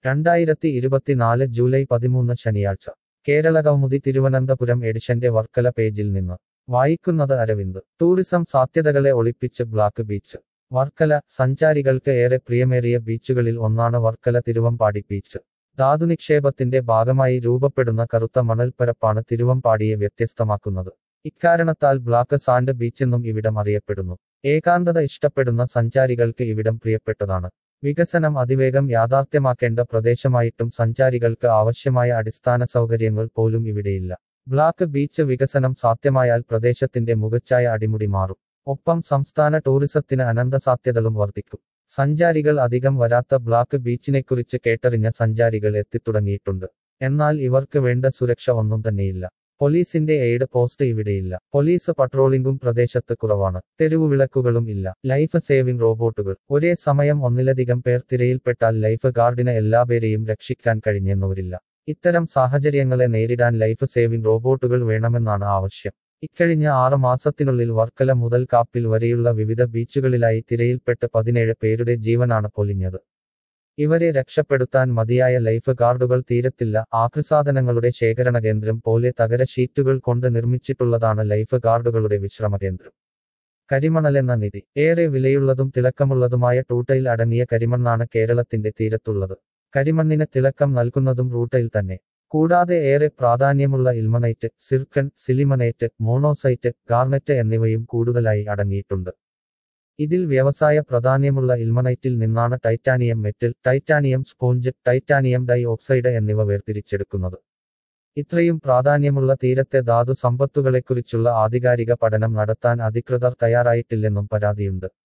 രണ്ടായിരത്തി ഇരുപത്തിനാല് ജൂലൈ പതിമൂന്ന് ശനിയാഴ്ച കേരള കൗമുദി തിരുവനന്തപുരം എഡിഷന്റെ വർക്കല പേജിൽ നിന്ന് വായിക്കുന്നത് അരവിന്ദ് ടൂറിസം സാധ്യതകളെ ഒളിപ്പിച്ച് ബ്ലാക്ക് ബീച്ച് വർക്കല സഞ്ചാരികൾക്ക് ഏറെ പ്രിയമേറിയ ബീച്ചുകളിൽ ഒന്നാണ് വർക്കല തിരുവമ്പാടി ബീച്ച് ധാതുനിക്ഷേപത്തിന്റെ ഭാഗമായി രൂപപ്പെടുന്ന കറുത്ത മണൽപ്പരപ്പാണ് തിരുവമ്പാടിയെ വ്യത്യസ്തമാക്കുന്നത് ഇക്കാരണത്താൽ ബ്ലാക്ക് സാൻഡ് ബീച്ചെന്നും ഇവിടം അറിയപ്പെടുന്നു ഏകാന്തത ഇഷ്ടപ്പെടുന്ന സഞ്ചാരികൾക്ക് ഇവിടം പ്രിയപ്പെട്ടതാണ് വികസനം അതിവേഗം യാഥാർത്ഥ്യമാക്കേണ്ട പ്രദേശമായിട്ടും സഞ്ചാരികൾക്ക് ആവശ്യമായ അടിസ്ഥാന സൗകര്യങ്ങൾ പോലും ഇവിടെയില്ല ബ്ലാക്ക് ബീച്ച് വികസനം സാധ്യമായാൽ പ്രദേശത്തിന്റെ മുഖച്ഛായ അടിമുടി മാറും ഒപ്പം സംസ്ഥാന ടൂറിസത്തിന് അനന്ത സാധ്യതകളും വർദ്ധിക്കും സഞ്ചാരികൾ അധികം വരാത്ത ബ്ലാക്ക് ബീച്ചിനെക്കുറിച്ച് കേട്ടറിഞ്ഞ സഞ്ചാരികൾ എത്തിത്തുടങ്ങിയിട്ടുണ്ട് എന്നാൽ ഇവർക്ക് വേണ്ട സുരക്ഷ ഒന്നും തന്നെയില്ല പോലീസിന്റെ എയ്ഡ് പോസ്റ്റ് ഇവിടെയില്ല പോലീസ് പട്രോളിംഗും പ്രദേശത്ത് കുറവാണ് തെരുവുവിളക്കുകളും ഇല്ല ലൈഫ് സേവിംഗ് റോബോട്ടുകൾ ഒരേ സമയം ഒന്നിലധികം പേർ തിരയിൽപ്പെട്ടാൽ ലൈഫ് ഗാർഡിന് എല്ലാപേരെയും രക്ഷിക്കാൻ കഴിഞ്ഞെന്നുവരില്ല ഇത്തരം സാഹചര്യങ്ങളെ നേരിടാൻ ലൈഫ് സേവിംഗ് റോബോട്ടുകൾ വേണമെന്നാണ് ആവശ്യം ഇക്കഴിഞ്ഞ ആറ് മാസത്തിനുള്ളിൽ വർക്കല മുതൽ കാപ്പിൽ വരെയുള്ള വിവിധ ബീച്ചുകളിലായി തിരയിൽപ്പെട്ട് പതിനേഴ് പേരുടെ ജീവനാണ് പൊലിഞ്ഞത് ഇവരെ രക്ഷപ്പെടുത്താൻ മതിയായ ലൈഫ് ഗാർഡുകൾ തീരത്തില്ല ആകൃസാധനങ്ങളുടെ ശേഖരണ കേന്ദ്രം പോലെ തകര ഷീറ്റുകൾ കൊണ്ട് നിർമ്മിച്ചിട്ടുള്ളതാണ് ലൈഫ് ഗാർഡുകളുടെ വിശ്രമ കേന്ദ്രം കരിമണലെന്ന നിധി ഏറെ വിലയുള്ളതും തിളക്കമുള്ളതുമായ ടൂട്ടയിൽ അടങ്ങിയ കരിമണ്ണാണ് കേരളത്തിന്റെ തീരത്തുള്ളത് കരിമണ്ണിന് തിളക്കം നൽകുന്നതും റൂട്ടയിൽ തന്നെ കൂടാതെ ഏറെ പ്രാധാന്യമുള്ള ilmenite zircon sillimanite monazite garnet എന്നിവയും കൂടുതലായി അടങ്ങിയിട്ടുണ്ട് ഇതിൽ വ്യവസായ പ്രാധാന്യമുള്ള ഇൽമനൈറ്റിൽ നിന്നാണ് titanium metal titanium sponge titanium dioxide എന്നിവ വേർതിരിച്ചെടുക്കുന്നത് ഇത്രയും പ്രാധാന്യമുള്ള തീരത്തെ ധാതു സമ്പത്തുകളെക്കുറിച്ചുള്ള ആധികാരിക പഠനം നടത്താൻ അധികൃതർ തയ്യാറായിട്ടില്ലെന്നും പരാതിയുണ്ട്